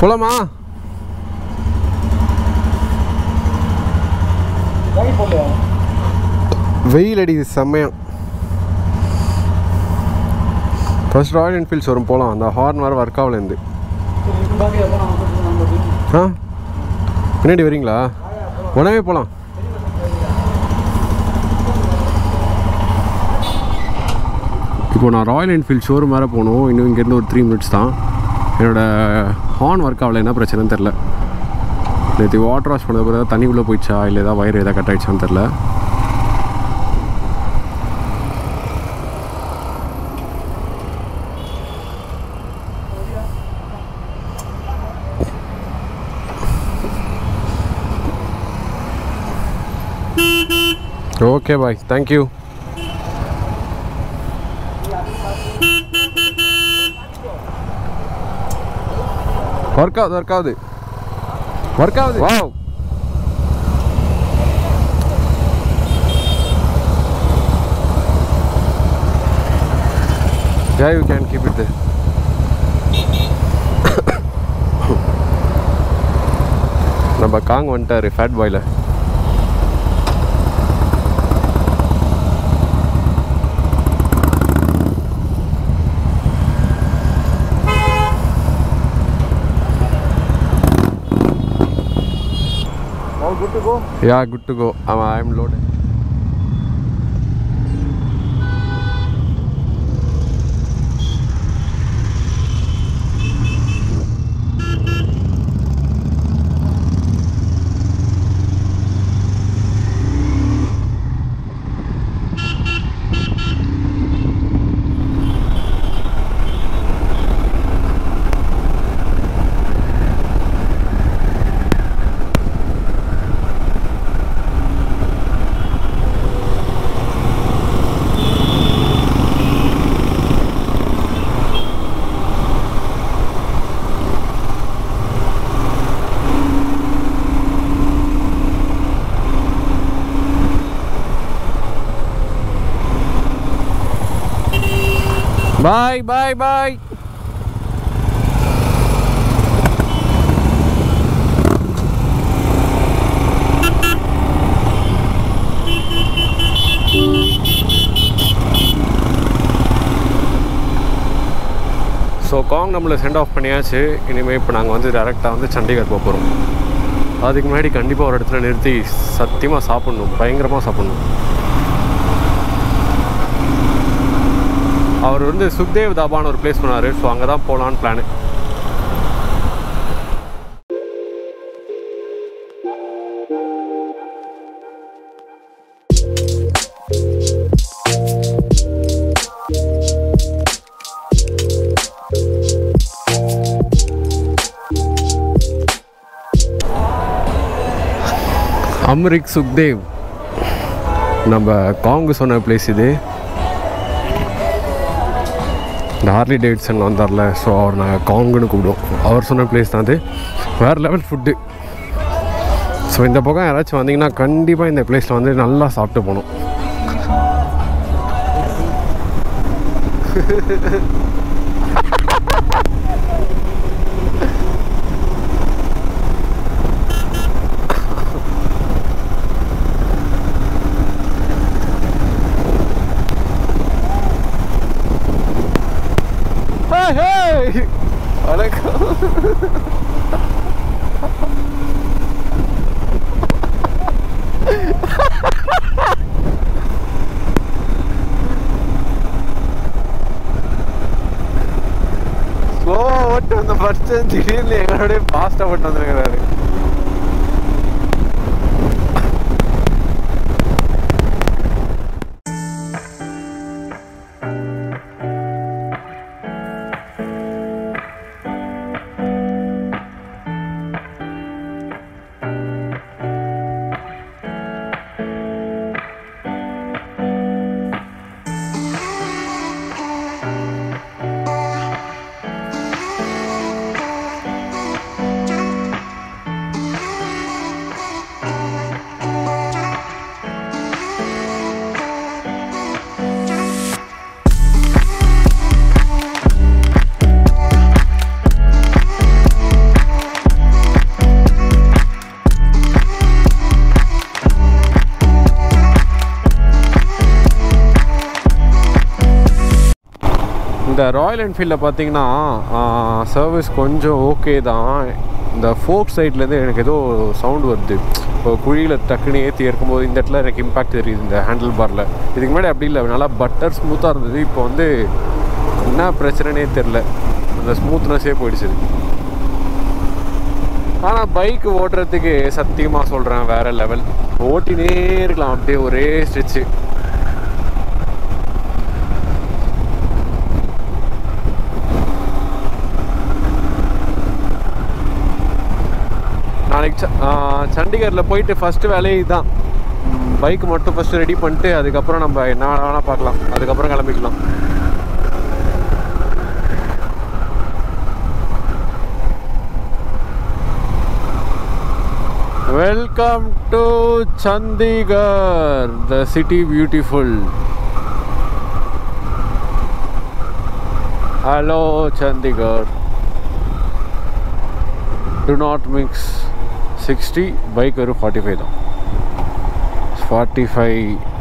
போலாமா வெயில் அடிக்குது செம்மையம் ஃபர்ஸ்ட் ராயல் என்ஃபீல்ட்ஸ் வரும் போகலாம் அந்த ஹார்ன் வர ஒர்க் ஆகலேருந்து ஆ பின்னாடி வரீங்களா உடனே போகலாம் இப்போ நான் ராயல் என்ஃபீல்ட் ஷோரூம் வேறு போகணும் இன்னும் இங்கேருந்து ஒரு த்ரீ மினிட்ஸ் தான் என்னோடய ஹார்ன் ஒர்க் ஆகல என்ன பிரச்சனைன்னு தெரில நேற்று வாட்டர் வாஷ் பண்ணது பிறகு தண்ணி உள்ளே போயிடுச்சா இல்லை ஏதாவது வயிறு எதாவது கட் ஆயிடுச்சான்னு தெரில ஓகே பாய் தேங்க்யூ ஒர்க் ஆகுது ஒர்க் ஆகுது ஒர்க் ஆகுது wow Yeah, you can keep it there. நம்ம காங் வந்துட்டாரு ஃபேட் பாயில் All good to go? Yeah, good to go. I'm, I'm loaded. Bye, bye, bye. So Kong நம்மளை send of பண்ணியாச்சு இனிமேல் இப்போ நாங்கள் வந்து டேரெக்டாக வந்து சண்டிகர் போக போகிறோம் அதுக்கு முன்னாடி கண்டிப்பாக ஒரு இடத்துல நிறுத்தி சத்தியமாக சாப்பிட்ணும் பயங்கரமாக சாப்பிட்ணும் அவர் வந்து சுக்தேவ் தாபான்னு ஒரு பிளேஸ் சொன்னார் ஸோ அங்கே தான் போகலான்னு பிளானு அம்ரிக் சுக்தேவ் நம்ம காங்கு சொன்ன பிளேஸ் இது இந்த ஹார்லி டேவிட்சன் வந்தார்ல ஸோ அவர் நாங்கள் காங்குன்னு கூப்பிடுவோம் அவர் சொன்ன பிளேஸ் தான் அது வேறு லெவல் ஃபுட்டு ஸோ இந்த பக்கம் யாராச்சும் வந்தீங்கன்னா கண்டிப்பாக இந்த பிளேஸில் வந்து நல்லா சாப்பிட்டு போகணும் Hey, hey! வணக்கம் ஸ்லோவா ஓட்டு வந்த ஃபர்ஸ்ட் திடீர்னு எங்களோடய ஃபாஸ்ட்டாக ஓட்டு வந்துருக்கிறாரு இந்த ராயல் என்ஃபீல்டில் பார்த்தீங்கன்னா சர்வீஸ் கொஞ்சம் ஓகே தான் இந்த ஃபோக் சைட்லேருந்து எனக்கு ஏதோ சவுண்ட் வருது இப்போ குழியில் டக்குன்னு ஏற்றி இருக்கும்போது இந்த இடத்துல எனக்கு இம்பாக்ட் தெரியுது இந்த ஹேண்டில் பாரில் இதுக்கு முன்னாடி அப்படி இல்லை நல்லா பட்டர் ஸ்மூத்தாக இருந்தது இப்போ வந்து என்ன பிரச்சனைனே தெரில அந்த ஸ்மூத்னஸே போயிடுச்சு ஆனால் பைக் ஓட்டுறதுக்கு சத்தியமாக சொல்கிறேன் வேறு லெவல் ஓட்டினே இருக்கலாம் அப்படியே ஒரே ஸ்ட்ரிச்சு நாளைக்கு ச- ஆ, சண்டிகரில் போயிட்டு ஃபஸ்ட்டு வேலையே இதுதான் பைக் மட்டும் ஃபஸ்ட்டு ரெடி பண்ணிட்டு அதுக்கப்புறம் நம்ம என்ன வேணால் பார்க்கலாம் அதுக்கப்புறம் கிளம்பிக்கலாம் welcome to Chandigarh the city beautiful hello Chandigarh to not mix sixty bike வெறும் ஃபார்ட்டி ஃபைவ் தான் ஃபார்ட்டி ஃபைவ்